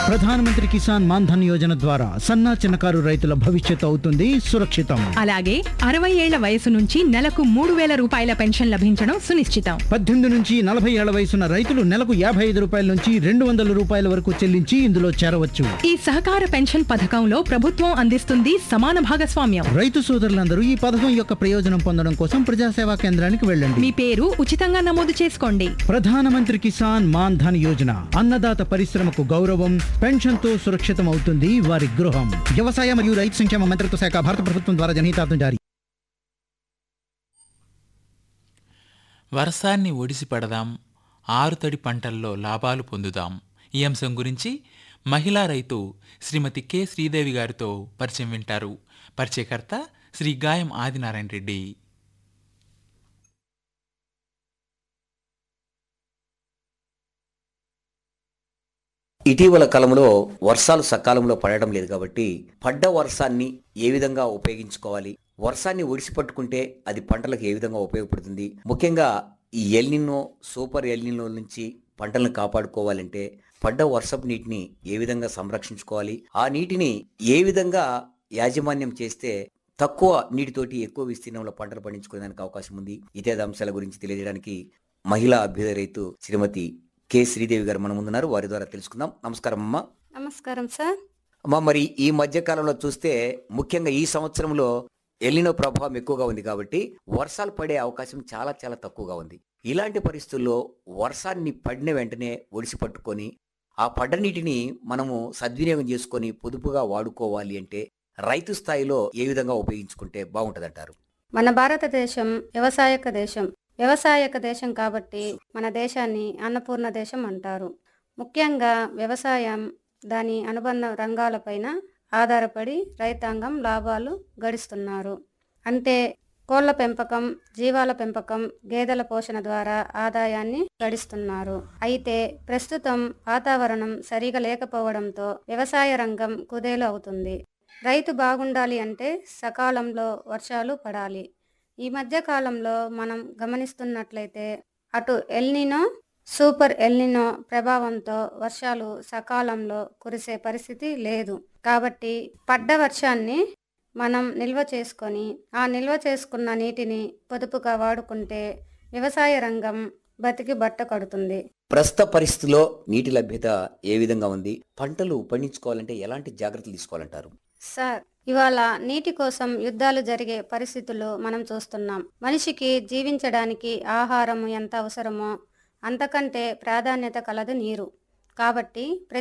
ప్రధానమంత్రి కిసాన్ మాన్ ధన్ యోజన ద్వారా సన్నా చిన్నకారు రైతుల భవిష్యత్తు అవుతుంది సురక్షితం అలాగే అరవై ఏళ్ల వయసు నుంచి నెలకు మూడు వేల రూపాయల పెన్షన్ లభించడం సునిశ్చితం పద్దెనిమిది నుంచి నలభై ఏళ్ల వయసున్న రైతులు నెలకు యాభై ఐదు రూపాయల నుంచి రెండు వందల రూపాయల వరకు చెల్లించి ఇందులో చేరవచ్చు ఈ సహకార పెన్షన్ పథకంలో ప్రభుత్వం అందిస్తుంది సమాన భాగస్వామ్యం రైతు సోదరులందరూ ఈ పథకం యొక్క ప్రయోజనం పొందడం కోసం ప్రజాసేవా కేంద్రానికి వెళ్ళండి మీ పేరు ఉచితంగా నమోదు చేసుకోండి ప్రధానమంత్రి కిసాన్ మాన్ ధన్ యోజన అన్నదాత పరిశ్రమకు గౌరవం పెన్షన్తో సురక్షితం అవుతుంది వారి గృహం వ్యవసాయ మరియు రైతు సంక్షేమ మంత్రిత్వ శాఖ భారత ప్రభుత్వం ద్వారా జనహితార్థం జారీ వర్షాన్ని ఒడిసి పడదాం ఆరుతడి పంటల్లో లాభాలు పొందుదాం ఈ అంశం గురించి మహిళా రైతు శ్రీమతి కె శ్రీదేవి గారితో పరిచయం వింటారు పరిచయకర్త శ్రీ గాయం ఆదినారాయణ రెడ్డి ఇటీవల కాలంలో వర్షాలు సకాలంలో పడడం లేదు కాబట్టి పడ్డ వర్షాన్ని ఏ విధంగా ఉపయోగించుకోవాలి వర్షాన్ని ఒడిసి పట్టుకుంటే అది పంటలకు ఏ విధంగా ఉపయోగపడుతుంది ముఖ్యంగా ఈ ఎల్నినో సూపర్ ఎల్నినో నుంచి పంటలను కాపాడుకోవాలంటే పడ్డ వర్షపు నీటిని ఏ విధంగా సంరక్షించుకోవాలి ఆ నీటిని ఏ విధంగా యాజమాన్యం చేస్తే తక్కువ నీటితోటి ఎక్కువ విస్తీర్ణంలో పంటలు పండించుకోవడానికి అవకాశం ఉంది ఇతేద అంశాల గురించి తెలియజేయడానికి మహిళా అభ్యుదయ రైతు శ్రీమతి కె శ్రీదేవి గారు మన ముందున్నారు వారి ద్వారా తెలుసుకుందాం నమస్కారం అమ్మా నమస్కారం సార్ అమ్మా మరి ఈ మధ్య కాలంలో చూస్తే ముఖ్యంగా ఈ సంవత్సరంలో ఎల్లినో ప్రభావం ఎక్కువగా ఉంది కాబట్టి వర్షాలు పడే అవకాశం చాలా చాలా తక్కువగా ఉంది ఇలాంటి పరిస్థితుల్లో వర్షాన్ని పడిన వెంటనే ఒడిసి పట్టుకొని ఆ పడ్డ నీటిని మనము సద్వినియోగం చేసుకొని పొదుపుగా వాడుకోవాలి అంటే రైతు స్థాయిలో ఏ విధంగా ఉపయోగించుకుంటే బాగుంటదంటారు మన భారతదేశం వ్యవసాయక దేశం వ్యవసాయక దేశం కాబట్టి మన దేశాన్ని అన్నపూర్ణ దేశం అంటారు ముఖ్యంగా వ్యవసాయం దాని అనుబంధ రంగాలపైన ఆధారపడి రైతాంగం లాభాలు గడిస్తున్నారు అంటే కోళ్ల పెంపకం జీవాల పెంపకం గేదెల పోషణ ద్వారా ఆదాయాన్ని గడిస్తున్నారు అయితే ప్రస్తుతం వాతావరణం సరిగా లేకపోవడంతో వ్యవసాయ రంగం కుదేలు అవుతుంది రైతు బాగుండాలి అంటే సకాలంలో వర్షాలు పడాలి ఈ మధ్య కాలంలో మనం గమనిస్తున్నట్లయితే అటు ఎల్నినో సూపర్ ఎల్నినో ప్రభావంతో వర్షాలు సకాలంలో కురిసే పరిస్థితి లేదు కాబట్టి పడ్డ వర్షాన్ని మనం నిల్వ చేసుకొని ఆ నిల్వ చేసుకున్న నీటిని పొదుపుగా వాడుకుంటే వ్యవసాయ రంగం బతికి బట్ట కడుతుంది ప్రస్తుత పరిస్థితిలో నీటి లభ్యత ఏ విధంగా ఉంది పంటలు పండించుకోవాలంటే ఎలాంటి జాగ్రత్తలు తీసుకోవాలంటారు సార్ ఇవాళ నీటి కోసం యుద్ధాలు జరిగే పరిస్థితులు మనం చూస్తున్నాం మనిషికి జీవించడానికి ఆహారం ఎంత అవసరమో అంతకంటే ప్రాధాన్యత కలదు నీరు కాబట్టి ప్రతి